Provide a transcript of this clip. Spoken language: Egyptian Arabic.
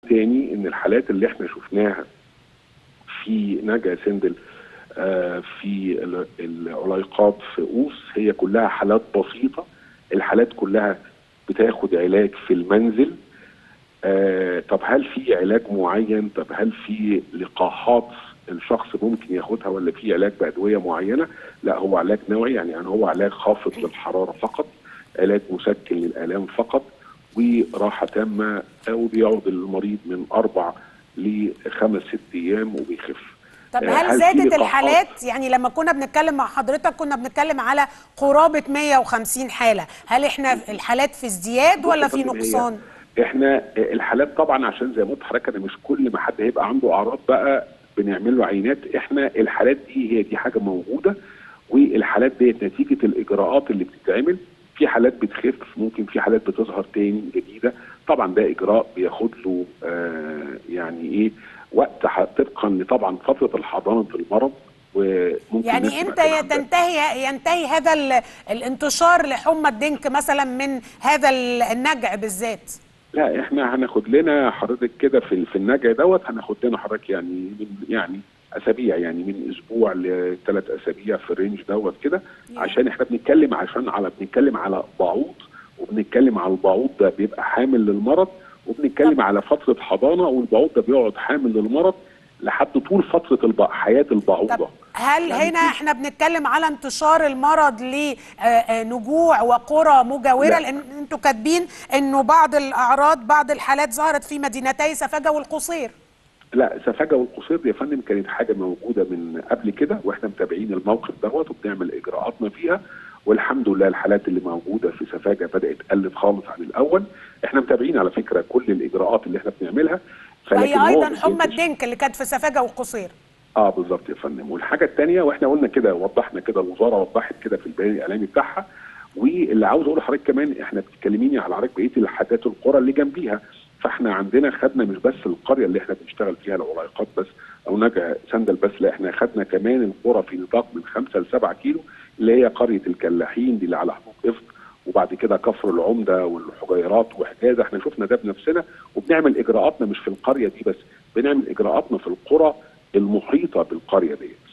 تاني ان الحالات اللي احنا شفناها في نجا سندل آه، في ال- العليقات في قوس هي كلها حالات بسيطه الحالات كلها بتاخد علاج في المنزل آه، طب هل في علاج معين طب هل في لقاحات الشخص ممكن ياخدها ولا في علاج بادويه معينه لا هو علاج نوعي يعني يعني هو علاج خافض للحراره فقط علاج مسكن للالام فقط وراحه تامه وبيقعد المريض من اربع لخمس ست ايام وبيخف طب آه، هل في زادت لقاحات؟ الحالات يعني لما كنا بنتكلم مع حضرتك كنا بنتكلم على قرابة 150 حالة هل احنا الحالات في ازدياد ولا بص يا في فندم، هي نقصان احنا الحالات طبعا عشان زي ما قلت لحضرتك انا مش كل ما حد هيبقى عنده اعراض بقى بنعمل له عينات احنا الحالات دي هي دي حاجه موجوده والحالات ديت نتيجه الاجراءات اللي بتتعمل في حالات بتخف ممكن في حالات بتظهر تاني جديده طبعا ده اجراء بياخد له آه يعني ايه وقت ح- طبقا لطبعا فتره الحضانه المرض وممكن يعني نسمع امتى كمان ده. تنتهي ينتهي هذا ال- الانتشار لحمى الدنك مثلا من هذا ال- النجع بالذات لا احنا هناخد لنا حضرتك كده في في النجع دوت هناخد لنا حضرتك يعني من يعني اسابيع يعني من اسبوع لثلاث اسابيع في الرينج دوت كده عشان احنا بنتكلم عشان على بنتكلم على بعوض وبنتكلم على البعوض ده بيبقى حامل للمرض وبنتكلم على فتره حضانه والبعوض ده بيقعد حامل للمرض لحد طول فتره الب... حياه البعوضه طب هل يعني هنا في- احنا بنتكلم على انتشار المرض لنجوع وقرى مجاوره لا. لان انتوا كاتبين انه بعض الاعراض بعض الحالات ظهرت في مدينتي سفاجه والقصير لا سفاجة والقصير يا فندم كانت حاجة موجودة من قبل كده واحنا متابعين الموقف دوت وبنعمل اجراءاتنا فيها والحمد لله الحالات اللي موجودة في سفاجة بدأت قلت خالص عن الأول احنا متابعين على فكرة كل الإجراءات اللي احنا بنعملها وهي هو ايضا بينتشر. حمى الدنك اللي كانت في سفاجه والقصير اه بالظبط يا فندم والحاجه الثانيه واحنا قلنا كده وضحنا كده الوزاره وضحت كده في البيان الاعلامي بتاعها واللي عاوز اقول لحضرتك كمان احنا بتكلميني على حضرتك بقيه الحاجات القرى اللي جنبيها فاحنا عندنا خدنا مش بس القريه اللي احنا بنشتغل فيها العلاقات بس او نجع سندل بس لا احنا خدنا كمان القرى في نطاق من 5 ل 7 كيلو اللي هي قريه الكلاحين دي اللي على حدود افق وبعد كده كفر العمده والحجيرات وحجازه احنا شفنا ده بنفسنا وبنعمل اجراءاتنا مش في القريه دي بس بنعمل اجراءاتنا في القرى المحيطه بالقريه ديت